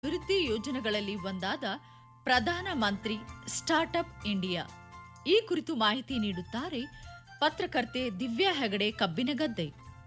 ಅಭಿವೃದ್ಧಿ ಯೋಜನೆಗಳಲ್ಲಿ ಒಂದಾದ ಪ್ರಧಾನ ಮಂತ್ರಿ ಸ್ಟಾರ್ಟ್ಅಪ್ ಇಂಡಿಯಾ ಈ ಕುರಿತು ಮಾಹಿತಿ ನೀಡುತ್ತಾರೆ ಪತ್ರಕರ್ತೆ ದಿವ್ಯಾ ಹೆಗಡೆ ಕಬ್ಬಿನಗದ್ದೆ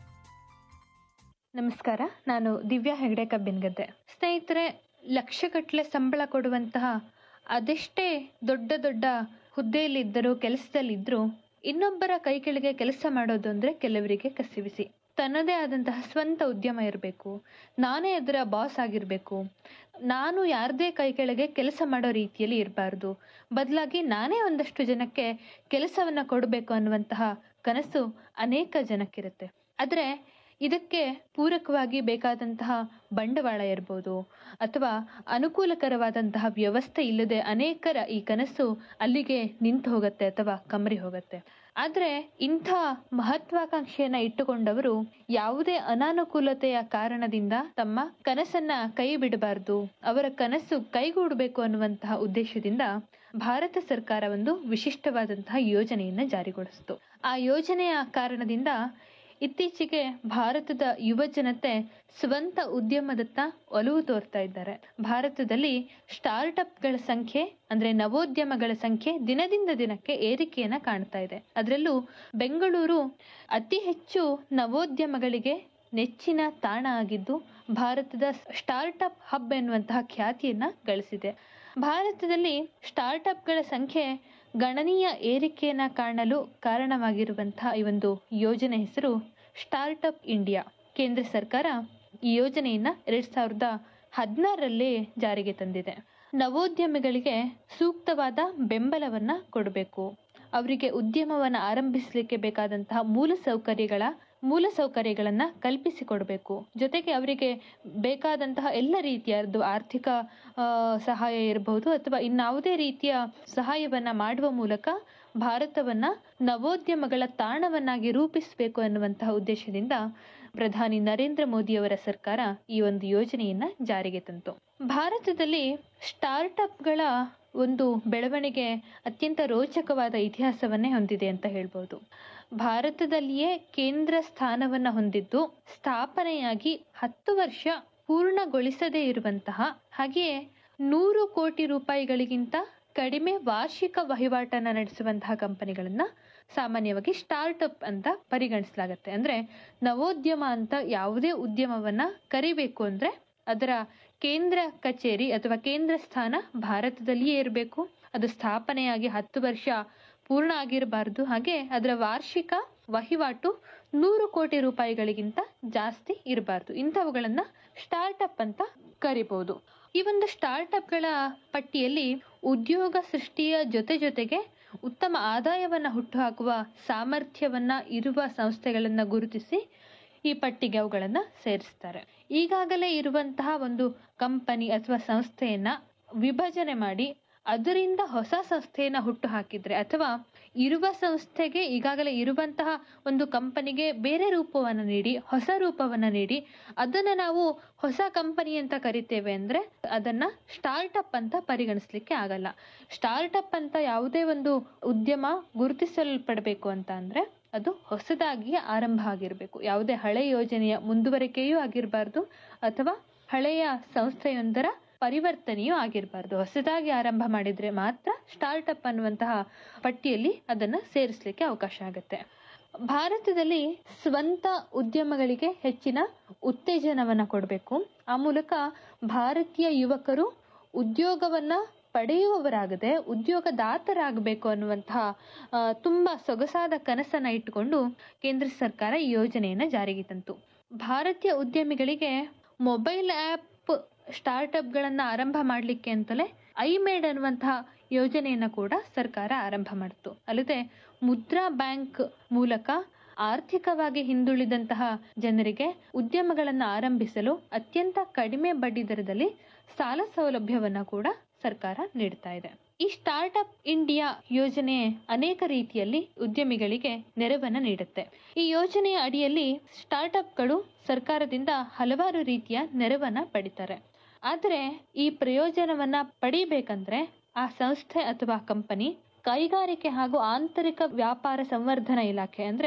ನಮಸ್ಕಾರ ನಾನು ದಿವ್ಯಾ ಹೆಗಡೆ ಕಬ್ಬಿನಗದ್ದೆ ಸ್ನೇಹಿತರೆ ಲಕ್ಷಗಟ್ಟಲೆ ಸಂಬಳ ಕೊಡುವಂತಹ ಅದೆಷ್ಟೇ ದೊಡ್ಡ ದೊಡ್ಡ ಹುದ್ದೆಯಲ್ಲಿದ್ದರೂ ಕೆಲಸದಲ್ಲಿದ್ದರೂ ಇನ್ನೊಬ್ಬರ ಕೈ ಕೆಳಗೆ ಕೆಲಸ ಮಾಡೋದು ಅಂದರೆ ಕೆಲವರಿಗೆ ಕಸಿವಿಸಿ ತನ್ನದೇ ಆದಂತಹ ಸ್ವಂತ ಉದ್ಯಮ ಇರಬೇಕು ನಾನೇ ಅದರ ಬಾಸ್ ಆಗಿರಬೇಕು ನಾನು ಯಾರದೇ ಕೈ ಕೆಳಗೆ ಕೆಲಸ ಮಾಡೋ ರೀತಿಯಲ್ಲಿ ಇರಬಾರ್ದು ಬದಲಾಗಿ ನಾನೇ ಒಂದಷ್ಟು ಜನಕ್ಕೆ ಕೆಲಸವನ್ನು ಕೊಡಬೇಕು ಅನ್ನುವಂತಹ ಕನಸು ಅನೇಕ ಜನಕ್ಕಿರುತ್ತೆ ಆದರೆ ಇದಕ್ಕೆ ಪೂರಕವಾಗಿ ಬೇಕಾದಂತಹ ಬಂಡವಾಳ ಇರ್ಬೋದು ಅಥವಾ ಅನುಕೂಲಕರವಾದಂತಹ ವ್ಯವಸ್ಥೆ ಇಲ್ಲದೆ ಅನೇಕರ ಈ ಕನಸು ಅಲ್ಲಿಗೆ ನಿಂತು ಹೋಗುತ್ತೆ ಅಥವಾ ಕಮರಿ ಹೋಗುತ್ತೆ ಆದರೆ ಇಂಥ ಮಹತ್ವಾಕಾಂಕ್ಷೆಯನ್ನ ಇಟ್ಟುಕೊಂಡವರು ಯಾವುದೇ ಅನಾನುಕೂಲತೆಯ ಕಾರಣದಿಂದ ತಮ್ಮ ಕನಸನ್ನ ಕೈ ಬಿಡಬಾರದು ಅವರ ಕನಸು ಕೈಗೂಡಬೇಕು ಅನ್ನುವಂತಹ ಉದ್ದೇಶದಿಂದ ಭಾರತ ಸರ್ಕಾರ ಒಂದು ವಿಶಿಷ್ಟವಾದಂತಹ ಯೋಜನೆಯನ್ನ ಜಾರಿಗೊಳಿಸಿತು ಆ ಯೋಜನೆಯ ಕಾರಣದಿಂದ ಇತ್ತೀಚೆಗೆ ಭಾರತದ ಯುವ ಜನತೆ ಸ್ವಂತ ಉದ್ಯಮದತ್ತ ಒಲವು ತೋರ್ತಾ ಇದ್ದಾರೆ ಭಾರತದಲ್ಲಿ ಸ್ಟಾರ್ಟ್ಅಪ್ಗಳ ಸಂಖ್ಯೆ ಅಂದ್ರೆ ನವೋದ್ಯಮಗಳ ಸಂಖ್ಯೆ ದಿನದಿಂದ ದಿನಕ್ಕೆ ಏರಿಕೆಯನ್ನ ಕಾಣ್ತಾ ಇದೆ ಅದರಲ್ಲೂ ಬೆಂಗಳೂರು ಅತಿ ಹೆಚ್ಚು ನವೋದ್ಯಮಗಳಿಗೆ ನೆಚ್ಚಿನ ತಾಣ ಆಗಿದ್ದು ಭಾರತದ ಸ್ಟಾರ್ಟ್ಅಪ್ ಹಬ್ ಎನ್ನುವಂತಹ ಖ್ಯಾತಿಯನ್ನ ಗಳಿಸಿದೆ ಭಾರತದಲ್ಲಿ ಸ್ಟಾರ್ಟ್ಅಪ್ಗಳ ಸಂಖ್ಯೆ ಗಣನೀಯ ಏರಿಕೆಯನ್ನ ಕಾಣಲು ಕಾರಣವಾಗಿರುವಂತಹ ಈ ಒಂದು ಯೋಜನೆ ಹೆಸರು ಸ್ಟಾರ್ಟ್ಅಪ್ ಇಂಡಿಯಾ ಕೇಂದ್ರ ಸರ್ಕಾರ ಈ ಯೋಜನೆಯನ್ನ ಎರಡ್ ಸಾವಿರದ ಹದಿನಾರರಲ್ಲಿ ಜಾರಿಗೆ ತಂದಿದೆ ನವೋದ್ಯಮಿಗಳಿಗೆ ಸೂಕ್ತವಾದ ಬೆಂಬಲವನ್ನ ಕೊಡಬೇಕು ಅವರಿಗೆ ಉದ್ಯಮವನ್ನು ಆರಂಭಿಸಲಿಕ್ಕೆ ಬೇಕಾದಂತಹ ಮೂಲ ಸೌಕರ್ಯಗಳ ಮೂಲ ಸೌಕರ್ಯಗಳನ್ನ ಕಲ್ಪಿಸಿಕೊಡಬೇಕು ಜೊತೆಗೆ ಅವರಿಗೆ ಬೇಕಾದಂತಹ ಎಲ್ಲ ರೀತಿಯದ್ದು ಆರ್ಥಿಕ ಆ, ಸಹಾಯ ಇರಬಹುದು ಅಥವಾ ಇನ್ನಾವುದೇ ರೀತಿಯ ಸಹಾಯವನ್ನ ಮಾಡುವ ಮೂಲಕ ಭಾರತವನ್ನ ನವೋದ್ಯಮಗಳ ತಾಣವನ್ನಾಗಿ ರೂಪಿಸಬೇಕು ಎನ್ನುವಂತಹ ಉದ್ದೇಶದಿಂದ ಪ್ರಧಾನಿ ನರೇಂದ್ರ ಮೋದಿಯವರ ಸರ್ಕಾರ ಈ ಒಂದು ಯೋಜನೆಯನ್ನ ಜಾರಿಗೆ ತಂತು ಭಾರತದಲ್ಲಿ ಸ್ಟಾರ್ಟ್ಅಪ್ಗಳ ಒಂದು ಬೆಳವಣಿಗೆ ಅತ್ಯಂತ ರೋಚಕವಾದ ಇತಿಹಾಸವನ್ನೇ ಹೊಂದಿದೆ ಅಂತ ಹೇಳ್ಬೋದು ಭಾರತದಲ್ಲಿಯೇ ಕೇಂದ್ರ ಸ್ಥಾನವನ್ನ ಹೊಂದಿದ್ದು ಸ್ಥಾಪನೆಯಾಗಿ ಹತ್ತು ವರ್ಷ ಪೂರ್ಣಗೊಳಿಸದೇ ಇರುವಂತಹ ಹಾಗೆಯೇ ನೂರು ಕೋಟಿ ರೂಪಾಯಿಗಳಿಗಿಂತ ಕಡಿಮೆ ವಾರ್ಷಿಕ ವಹಿವಾಟನ್ನ ನಡೆಸುವಂತಹ ಕಂಪನಿಗಳನ್ನ ಸಾಮಾನ್ಯವಾಗಿ ಸ್ಟಾರ್ಟ್ಅಪ್ ಅಂತ ಪರಿಗಣಿಸಲಾಗುತ್ತೆ ಅಂದ್ರೆ ನವೋದ್ಯಮ ಅಂತ ಯಾವುದೇ ಉದ್ಯಮವನ್ನ ಕರಿಬೇಕು ಅಂದ್ರೆ ಅದರ ಕೇಂದ್ರ ಕಚೇರಿ ಅಥವಾ ಕೇಂದ್ರ ಸ್ಥಾನ ಭಾರತದಲ್ಲಿಯೇ ಇರಬೇಕು ಅದು ಸ್ಥಾಪನೆಯಾಗಿ ಹತ್ತು ವರ್ಷ ಪೂರ್ಣ ಆಗಿರಬಾರದು ಹಾಗೆ ಅದರ ವಾರ್ಷಿಕ ವಹಿವಾಟು ನೂರು ಕೋಟಿ ರೂಪಾಯಿಗಳಿಗಿಂತ ಜಾಸ್ತಿ ಇರಬಾರದು ಇಂಥವುಗಳನ್ನ ಸ್ಟಾರ್ಟ್ಅಪ್ ಅಂತ ಕರಿಬಹುದು ಈ ಒಂದು ಸ್ಟಾರ್ಟ್ಅಪ್ಗಳ ಪಟ್ಟಿಯಲ್ಲಿ ಉದ್ಯೋಗ ಸೃಷ್ಟಿಯ ಜೊತೆ ಜೊತೆಗೆ ಉತ್ತಮ ಆದಾಯವನ್ನ ಹುಟ್ಟುಹಾಕುವ ಸಾಮರ್ಥ್ಯವನ್ನ ಇರುವ ಸಂಸ್ಥೆಗಳನ್ನ ಗುರುತಿಸಿ ಈ ಪಟ್ಟಿಗೆ ಅವುಗಳನ್ನ ಸೇರಿಸ್ತಾರೆ ಈಗಾಗಲೇ ಇರುವಂತಹ ಒಂದು ಕಂಪನಿ ಅಥವಾ ಸಂಸ್ಥೆಯನ್ನ ವಿಭಜನೆ ಮಾಡಿ ಅದರಿಂದ ಹೊಸ ಸಂಸ್ಥೆಯನ್ನ ಹುಟ್ಟು ಹಾಕಿದ್ರೆ ಅಥವಾ ಇರುವ ಸಂಸ್ಥೆಗೆ ಈಗಾಗಲೇ ಇರುವಂತಹ ಒಂದು ಕಂಪನಿಗೆ ಬೇರೆ ರೂಪವನ್ನ ನೀಡಿ ಹೊಸ ರೂಪವನ್ನ ನೀಡಿ ಅದನ್ನ ನಾವು ಹೊಸ ಕಂಪನಿ ಅಂತ ಕರಿತೇವೆ ಅಂದ್ರೆ ಅದನ್ನ ಸ್ಟಾರ್ಟ್ಅಪ್ ಅಂತ ಪರಿಗಣಿಸ್ಲಿಕ್ಕೆ ಆಗಲ್ಲ ಸ್ಟಾರ್ಟ್ಅಪ್ ಅಂತ ಯಾವುದೇ ಒಂದು ಉದ್ಯಮ ಗುರುತಿಸಲ್ಪಡಬೇಕು ಅಂತ ಅಂದ್ರೆ ಅದು ಹೊಸದಾಗಿ ಆರಂಭ ಆಗಿರಬೇಕು ಯಾವುದೇ ಹಳೆ ಯೋಜನೆಯ ಮುಂದುವರಿಕೆಯೂ ಆಗಿರಬಾರ್ದು ಅಥವಾ ಹಳೆಯ ಸಂಸ್ಥೆಯೊಂದರ ಪರಿವರ್ತನೆಯೂ ಆಗಿರಬಾರ್ದು ಹೊಸದಾಗಿ ಆರಂಭ ಮಾಡಿದ್ರೆ ಮಾತ್ರ ಸ್ಟಾರ್ಟ್ಅಪ್ ಅನ್ನುವಂತಹ ಪಟ್ಟಿಯಲ್ಲಿ ಅದನ್ನ ಸೇರಿಸಲಿಕ್ಕೆ ಅವಕಾಶ ಆಗುತ್ತೆ ಭಾರತದಲ್ಲಿ ಸ್ವಂತ ಉದ್ಯಮಗಳಿಗೆ ಹೆಚ್ಚಿನ ಉತ್ತೇಜನವನ್ನ ಕೊಡಬೇಕು ಆ ಮೂಲಕ ಭಾರತೀಯ ಯುವಕರು ಉದ್ಯೋಗವನ್ನ ಪಡೆಯುವವರಾಗದೆ ಉದ್ಯೋಗದಾತರಾಗಬೇಕು ಅನ್ನುವಂತಹ ಆ, ತುಂಬಾ ಸೊಗಸಾದ ಕನಸನ್ನ ಇಟ್ಟುಕೊಂಡು ಕೇಂದ್ರ ಸರ್ಕಾರ ಈ ಯೋಜನೆಯನ್ನ ಜಾರಿಗೆ ತಂತು ಭಾರತೀಯ ಉದ್ಯಮಿಗಳಿಗೆ ಮೊಬೈಲ್ ಆ್ಯಪ್ ಸ್ಟಾರ್ಟ್ಅಪ್ಗಳನ್ನ ಆರಂಭ ಮಾಡಲಿಕ್ಕೆ ಅಂತಲೇ ಐಮೇಡ್ ಅನ್ನುವಂತಹ ಯೋಜನೆಯನ್ನ ಕೂಡ ಸರ್ಕಾರ ಆರಂಭ ಮಾಡಿತು ಅಲ್ಲದೆ ಮುದ್ರಾ ಬ್ಯಾಂಕ್ ಮೂಲಕ ಆರ್ಥಿಕವಾಗಿ ಹಿಂದುಳಿದಂತಹ ಜನರಿಗೆ ಉದ್ಯಮಗಳನ್ನು ಆರಂಭಿಸಲು ಅತ್ಯಂತ ಕಡಿಮೆ ಬಡ್ಡಿ ದರದಲ್ಲಿ ಸಾಲ ಸೌಲಭ್ಯವನ್ನ ಕೂಡ ಸರ್ಕಾರ ನೀಡ್ತಾ ಇದೆ ಈ ಸ್ಟಾರ್ಟ್ಅಪ್ ಇಂಡಿಯಾ ಯೋಜನೆ ಅನೇಕ ರೀತಿಯಲ್ಲಿ ಉದ್ಯಮಿಗಳಿಗೆ ನೆರವನ್ನ ನೀಡುತ್ತೆ ಈ ಯೋಜನೆಯ ಅಡಿಯಲ್ಲಿ ಸ್ಟಾರ್ಟ್ಅಪ್ಗಳು ಸರ್ಕಾರದಿಂದ ಹಲವಾರು ರೀತಿಯ ನೆರವನ್ನ ಪಡಿತಾರೆ ಆದರೆ ಈ ಪ್ರಯೋಜನವನ್ನ ಪಡಿಬೇಕಂದ್ರೆ ಆ ಸಂಸ್ಥೆ ಅಥವಾ ಕಂಪನಿ ಕೈಗಾರಿಕೆ ಹಾಗೂ ಆಂತರಿಕ ವ್ಯಾಪಾರ ಸಂವರ್ಧನಾ ಇಲಾಖೆ ಅಂದ್ರೆ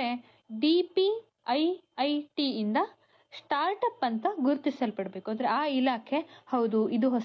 ಡಿಪಿಐಐಟಿ ಇಂದ ಸ್ಟಾರ್ಟ್ಅಪ್ ಅಂತ ಗುರುತಿಸಲ್ಪಡಬೇಕು ಅಂದ್ರೆ ಆ ಇಲಾಖೆ ಹೌದು ಇದು ಹೊಸ